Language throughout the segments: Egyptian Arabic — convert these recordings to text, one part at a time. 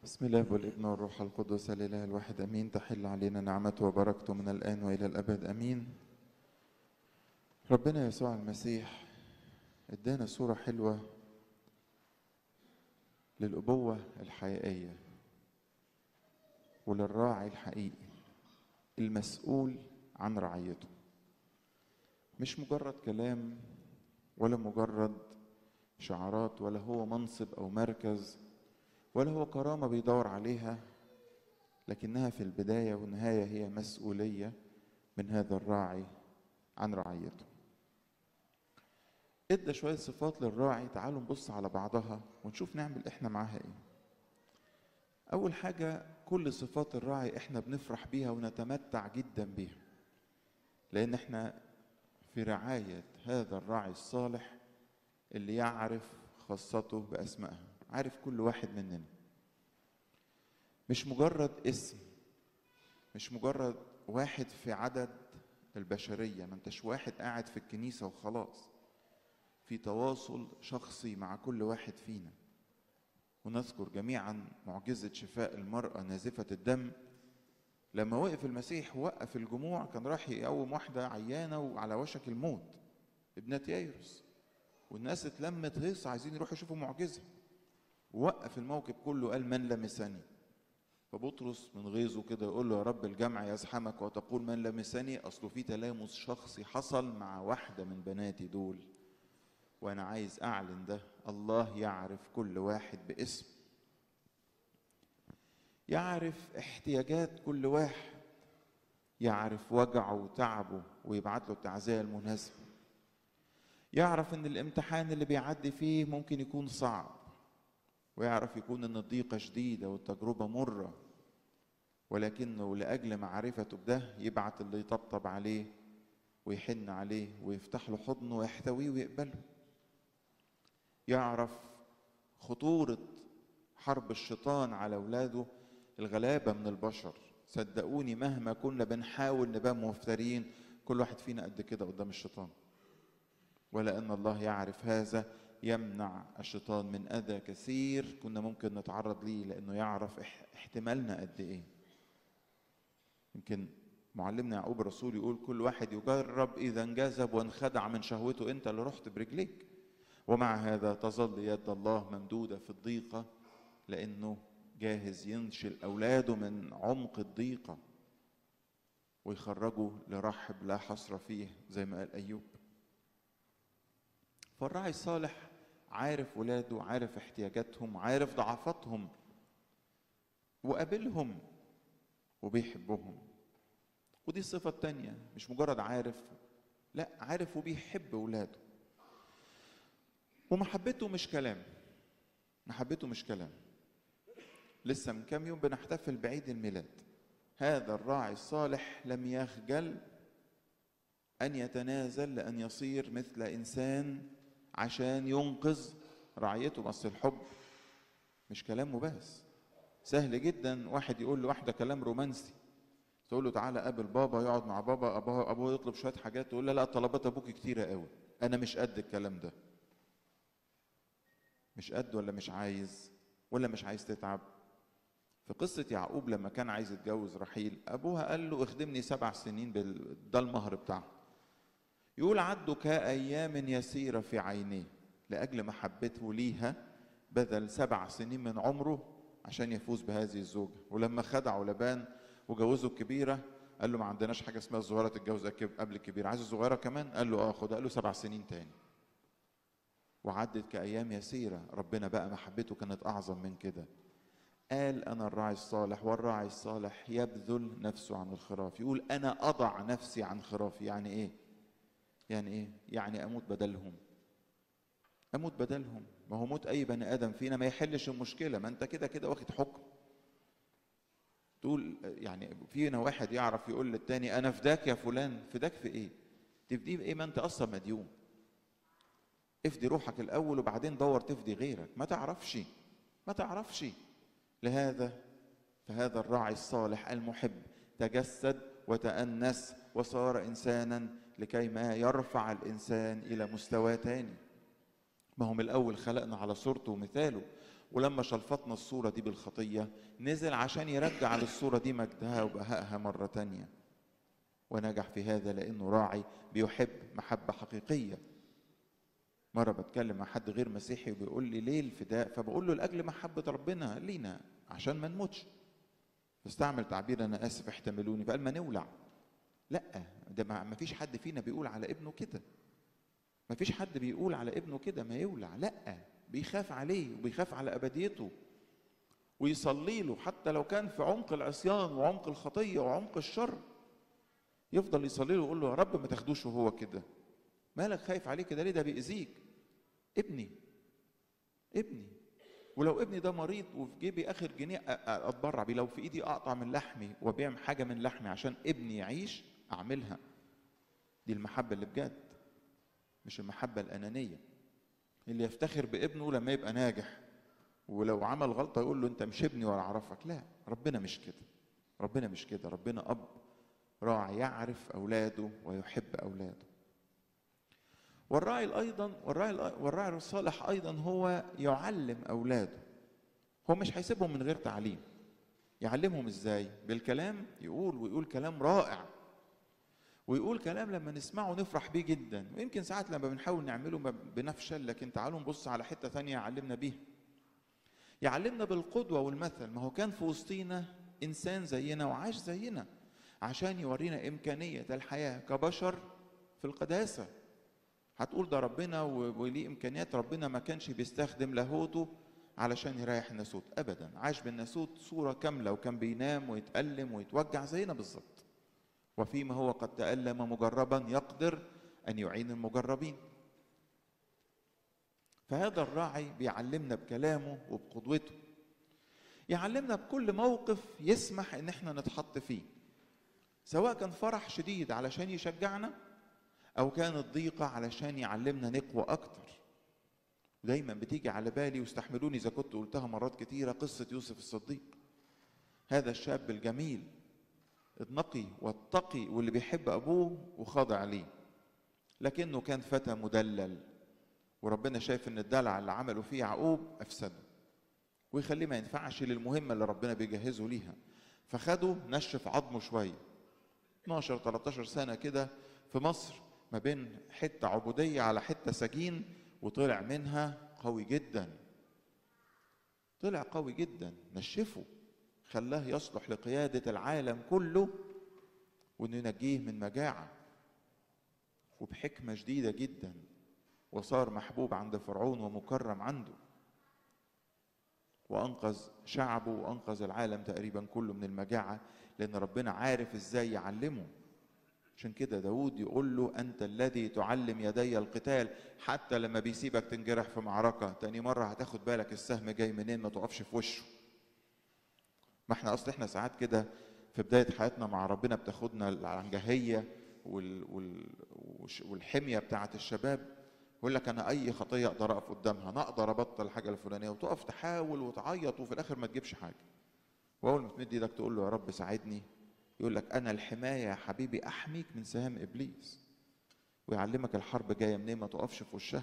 بسم الله والابن والروح القدس الاله الواحد امين تحل علينا نعمته وبركته من الان والى الابد امين ربنا يسوع المسيح ادانا صوره حلوه للابوه الحقيقيه وللراعي الحقيقي المسؤول عن رعيته مش مجرد كلام ولا مجرد شعارات ولا هو منصب او مركز ولا هو كرامة بيدور عليها لكنها في البداية والنهاية هي مسؤولية من هذا الراعي عن رعيته ادى شوية صفات للراعي تعالوا نبص على بعضها ونشوف نعمل احنا معاها ايه اول حاجة كل صفات الراعي احنا بنفرح بيها ونتمتع جدا بيها لان احنا في رعاية هذا الراعي الصالح اللي يعرف خاصته بأسمائها عارف كل واحد مننا مش مجرد اسم مش مجرد واحد في عدد البشرية ما انتش واحد قاعد في الكنيسة وخلاص في تواصل شخصي مع كل واحد فينا ونذكر جميعا معجزة شفاء المرأة نازفة الدم لما وقف المسيح وقف الجموع كان راح يقوم واحدة عيانة وعلى وشك الموت ابنة يايروس والناس اتلمت هيص عايزين يروحوا يشوفوا معجزة وقف الموكب كله قال من لمسني فبطرس من غيظه كده يقول له يا رب الجمع يزحمك وتقول من لمسني اصله في تلامس شخصي حصل مع واحده من بناتي دول وانا عايز اعلن ده الله يعرف كل واحد باسم يعرف احتياجات كل واحد يعرف وجعه وتعبه ويبعت له التعزيه المناسبه يعرف ان الامتحان اللي بيعدي فيه ممكن يكون صعب ويعرف يكون ان الضيقه شديده والتجربه مره ولكنه لاجل معرفته بده يبعت اللي يطبطب عليه ويحن عليه ويفتح له حضنه ويحتويه ويقبله يعرف خطوره حرب الشيطان على اولاده الغلابه من البشر صدقوني مهما كنا بنحاول نبقى مفترين كل واحد فينا قد كده قدام الشيطان ولأن الله يعرف هذا يمنع الشيطان من أذى كثير كنا ممكن نتعرض ليه لأنه يعرف احتمالنا قد إيه يمكن معلمنا يعقوب الرسول يقول كل واحد يجرب إذا انجذب وانخدع من شهوته أنت اللي رحت برجليك ومع هذا تظل يد الله ممدودة في الضيقة لأنه جاهز ينشل أولاده من عمق الضيقة ويخرجوا لرحب لا حصر فيه زي ما قال أيوب فالراعي الصالح عارف ولاده عارف احتياجاتهم عارف ضعفاتهم وقابلهم وبيحبهم ودي الصفة التانية مش مجرد عارف لا عارف وبيحب ولاده ومحبته مش كلام محبته مش كلام لسه من كام يوم بنحتفل بعيد الميلاد هذا الراعي الصالح لم يخجل أن يتنازل لأن يصير مثل إنسان عشان ينقذ رعيته بس الحب مش كلامه بس سهل جدا واحد يقول لواحده كلام رومانسي تقول له تعالى قابل بابا يقعد مع بابا ابوه ابوه يطلب شويه حاجات تقول له لا طلبات ابوك كتيره قوي انا مش قد الكلام ده مش قد ولا مش عايز ولا مش عايز تتعب في قصة يعقوب لما كان عايز يتجوز رحيل أبوها قال له اخدمني سبع سنين ده المهر بتاعه يقول عدوا كأيام يسيرة في عينيه لأجل محبته ليها بذل سبع سنين من عمره عشان يفوز بهذه الزوجة ولما خدعوا لبان وجوزوا الكبيرة قال له ما عندناش حاجة اسمها الصغيرة تتجوز قبل الكبيرة عايز الصغيرة كمان قال له اه خدها قال له سبع سنين تاني وعدت كأيام يسيرة ربنا بقى محبته كانت أعظم من كده قال أنا الراعي الصالح والراعي الصالح يبذل نفسه عن الخراف يقول أنا أضع نفسي عن خرافي يعني إيه يعني ايه يعني اموت بدلهم اموت بدلهم ما هو موت اي بني ادم فينا ما يحلش المشكله ما انت كده كده واخد حكم تقول يعني فينا واحد يعرف يقول للتاني انا فداك يا فلان فداك في ايه تفديه بايه ما انت اصلا مديون افدي روحك الاول وبعدين دور تفدي غيرك ما تعرفش ما تعرفش لهذا فهذا الراعي الصالح المحب تجسد وتأنس وصار إنسانا لكي ما يرفع الإنسان إلى مستوى تاني ما هو من الأول خلقنا على صورته ومثاله ولما شلفطنا الصورة دي بالخطية نزل عشان يرجع للصورة دي مجدها وبهائها مرة تانية ونجح في هذا لأنه راعي بيحب محبة حقيقية مرة بتكلم مع حد غير مسيحي وبيقول لي ليه الفداء فبقول له لأجل محبة ربنا لينا عشان ما نموتش استعمل تعبير أنا آسف احتملوني فقال ما نولع لا ده ما فيش حد فينا بيقول على ابنه كده ما فيش حد بيقول على ابنه كده ما يولع لا بيخاف عليه وبيخاف على ابديته ويصلي له حتى لو كان في عمق العصيان وعمق الخطيه وعمق الشر يفضل يصلي له ويقول له يا رب ما تاخدوش وهو كده مالك خايف عليه كده ليه ده بيأذيك ابني ابني ولو ابني ده مريض وفي جيبي اخر جنيه اتبرع بيه لو في ايدي اقطع من لحمي وابيع حاجه من لحمي عشان ابني يعيش اعملها دي المحبه اللي بجد مش المحبه الانانيه اللي يفتخر بابنه لما يبقى ناجح ولو عمل غلطه يقول له انت مش ابني ولا اعرفك لا ربنا مش كده ربنا مش كده ربنا اب راعي يعرف اولاده ويحب اولاده والراعي ايضا والراعي والراعي الصالح ايضا هو يعلم اولاده هو مش هيسيبهم من غير تعليم يعلمهم ازاي بالكلام يقول ويقول كلام رائع ويقول كلام لما نسمعه نفرح بيه جدا ويمكن ساعات لما بنحاول نعمله بنفشل لكن تعالوا نبص على حته ثانيه يعلمنا بيها يعلمنا بالقدوه والمثل ما هو كان في وسطينا انسان زينا وعاش زينا عشان يورينا امكانيه الحياه كبشر في القداسه هتقول ده ربنا وليه امكانيات ربنا ما كانش بيستخدم لاهوته علشان يريح الناسوت ابدا عاش بالناسوت صوره كامله وكان بينام ويتالم ويتوجع زينا بالظبط وفيما هو قد تالم مجربا يقدر ان يعين المجربين فهذا الراعي بيعلمنا بكلامه وبقدوته يعلمنا بكل موقف يسمح ان احنا نتحط فيه سواء كان فرح شديد علشان يشجعنا او كانت ضيقه علشان يعلمنا نقوى اكتر دايما بتيجي على بالي واستحملوني اذا كنت قلتها مرات كتيره قصه يوسف الصديق هذا الشاب الجميل النقي والتقي واللي بيحب ابوه وخاضع ليه لكنه كان فتى مدلل وربنا شايف ان الدلع اللي عمله فيه يعقوب افسده ويخليه ما ينفعش للمهمه اللي ربنا بيجهزه ليها فخده نشف عظمه شويه 12 13 سنه كده في مصر ما بين حته عبوديه على حته سجين وطلع منها قوي جدا طلع قوي جدا نشفه خلاه يصلح لقياده العالم كله وانه ينجيه من مجاعه وبحكمه شديده جدا وصار محبوب عند فرعون ومكرم عنده وانقذ شعبه وانقذ العالم تقريبا كله من المجاعه لان ربنا عارف ازاي يعلمه عشان كده داود يقول له انت الذي تعلم يدي القتال حتى لما بيسيبك تنجرح في معركه تاني مره هتاخد بالك السهم جاي منين ما تقفش في وشه ما احنا اصل احنا ساعات كده في بدايه حياتنا مع ربنا بتاخدنا العنجهيه وال وال والحميه بتاعه الشباب يقول لك انا اي خطيه اقدر اقف قدامها انا اقدر ابطل الحاجه الفلانيه وتقف تحاول وتعيط وفي الاخر ما تجيبش حاجه واول ما تمد ايدك تقول له يا رب ساعدني يقول لك انا الحمايه يا حبيبي احميك من سهام ابليس ويعلمك الحرب جايه منين ما تقفش في وشها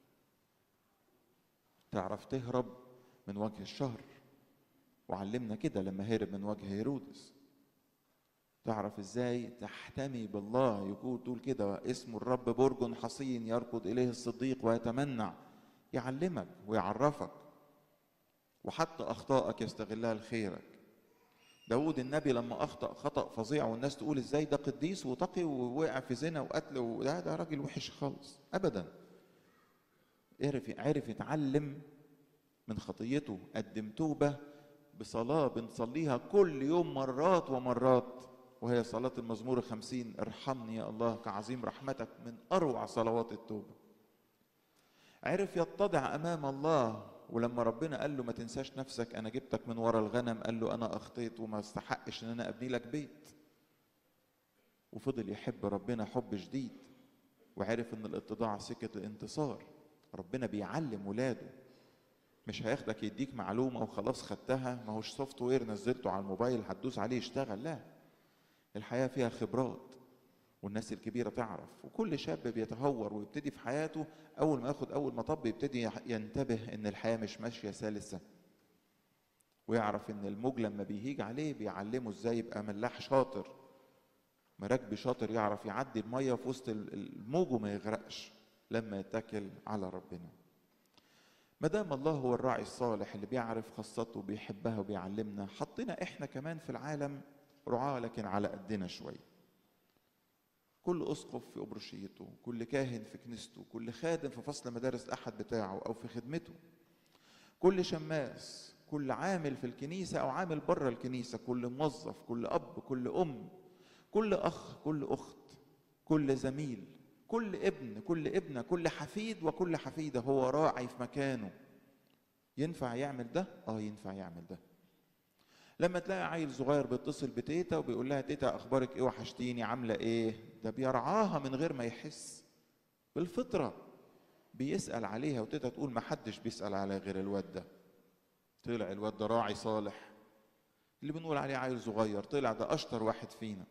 تعرف تهرب من وجه الشر وعلمنا كده لما هرب من وجه هيرودس تعرف ازاي تحتمي بالله يقول تقول كده اسم الرب برج حصين يركض اليه الصديق ويتمنع يعلمك ويعرفك وحتى اخطائك يستغلها لخيرك داود النبي لما اخطا خطا فظيع والناس تقول ازاي ده قديس وتقي ووقع في زنا وقتل وده ده راجل وحش خالص ابدا عرف عرف يتعلم من خطيته قدم توبه بصلاه بنصليها كل يوم مرات ومرات وهي صلاة المزمور الخمسين ارحمني يا الله كعظيم رحمتك من أروع صلوات التوبة عرف يتضع أمام الله ولما ربنا قال له ما تنساش نفسك أنا جبتك من ورا الغنم قال له أنا أخطيت وما استحقش إن أنا أبني لك بيت وفضل يحب ربنا حب شديد وعرف إن الاتضاع سكة الانتصار ربنا بيعلم ولاده مش هياخدك يديك معلومة وخلاص خدتها ما هوش سوفت وير نزلته على الموبايل هتدوس عليه يشتغل لا الحياة فيها خبرات والناس الكبيرة تعرف وكل شاب بيتهور ويبتدي في حياته أول ما ياخد أول مطب يبتدي ينتبه إن الحياة مش ماشية سلسة ويعرف إن الموج لما بيهيج عليه بيعلمه إزاي يبقى ملاح شاطر مراكبي شاطر يعرف يعدي المية في وسط الموج وما يغرقش لما يتكل على ربنا ما دام الله هو الراعي الصالح اللي بيعرف خاصته وبيحبها وبيعلمنا حطينا احنا كمان في العالم رعاة لكن على قدنا شويه كل اسقف في ابرشيته كل كاهن في كنيسته كل خادم في فصل مدارس الاحد بتاعه او في خدمته كل شماس كل عامل في الكنيسه او عامل بره الكنيسه كل موظف كل اب كل ام كل اخ كل اخت كل زميل كل ابن كل ابنه كل حفيد وكل حفيده هو راعي في مكانه ينفع يعمل ده اه ينفع يعمل ده لما تلاقي عيل صغير بيتصل بتيتا وبيقول لها تيتا اخبارك ايه وحشتيني عامله ايه ده بيرعاها من غير ما يحس بالفطره بيسال عليها وتيتا تقول ما حدش بيسال عليها غير الواد ده طلع الواد ده راعي صالح اللي بنقول عليه عيل صغير طلع ده اشطر واحد فينا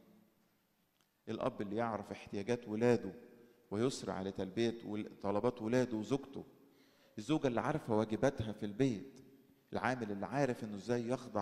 الاب اللي يعرف احتياجات ولاده ويسرع لتلبيه طلبات ولاده وزوجته الزوجه اللي عارفه واجباتها في البيت العامل اللي عارف انه ازاي يخضع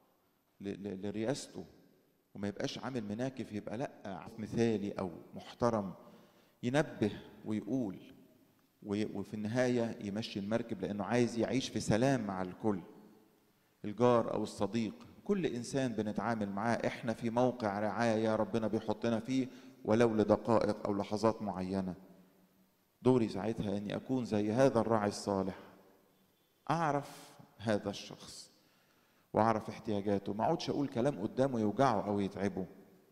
لرئاسته وما يبقاش عامل مناكف يبقى لا مثالي او محترم ينبه ويقول وفي النهايه يمشي المركب لانه عايز يعيش في سلام مع الكل الجار او الصديق كل انسان بنتعامل معاه احنا في موقع رعايه ربنا بيحطنا فيه ولو لدقائق او لحظات معينه دوري ساعتها اني اكون زي هذا الراعي الصالح اعرف هذا الشخص واعرف احتياجاته ما اقعدش اقول كلام قدامه يوجعه او يتعبه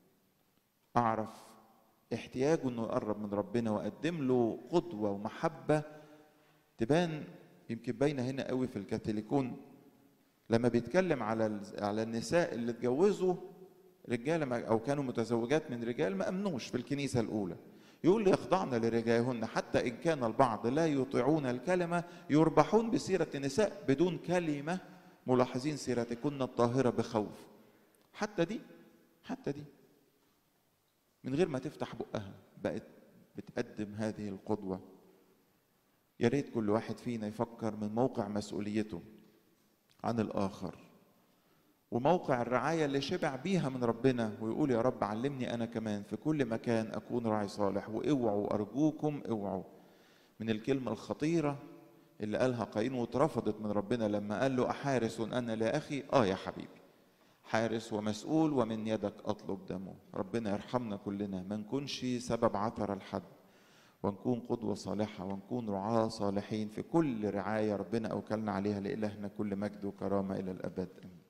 اعرف احتياجه انه يقرب من ربنا واقدم له قدوه ومحبه تبان يمكن باينه هنا قوي في الكاثوليكون لما بيتكلم على على النساء اللي اتجوزوا رجاله او كانوا متزوجات من رجال ما امنوش في الكنيسه الاولى يقول يخضعن لرجالهن حتى ان كان البعض لا يطيعون الكلمه يربحون بسيره النساء بدون كلمه ملاحظين سيرتكن الطاهرة بخوف حتى دي حتى دي من غير ما تفتح بقها بقت بتقدم هذه القدوة يا ريت كل واحد فينا يفكر من موقع مسؤوليته عن الآخر وموقع الرعاية اللي شبع بيها من ربنا ويقول يا رب علمني أنا كمان في كل مكان أكون راعي صالح واوعوا أرجوكم اوعوا من الكلمة الخطيرة اللي قالها قايين واترفضت من ربنا لما قال له أحارس أنا لا أخي آه يا حبيبي حارس ومسؤول ومن يدك أطلب دمه ربنا يرحمنا كلنا ما نكونش سبب عثرة لحد ونكون قدوة صالحة ونكون رعاة صالحين في كل رعاية ربنا أوكلنا عليها لإلهنا كل مجد وكرامة إلى الأبد آمين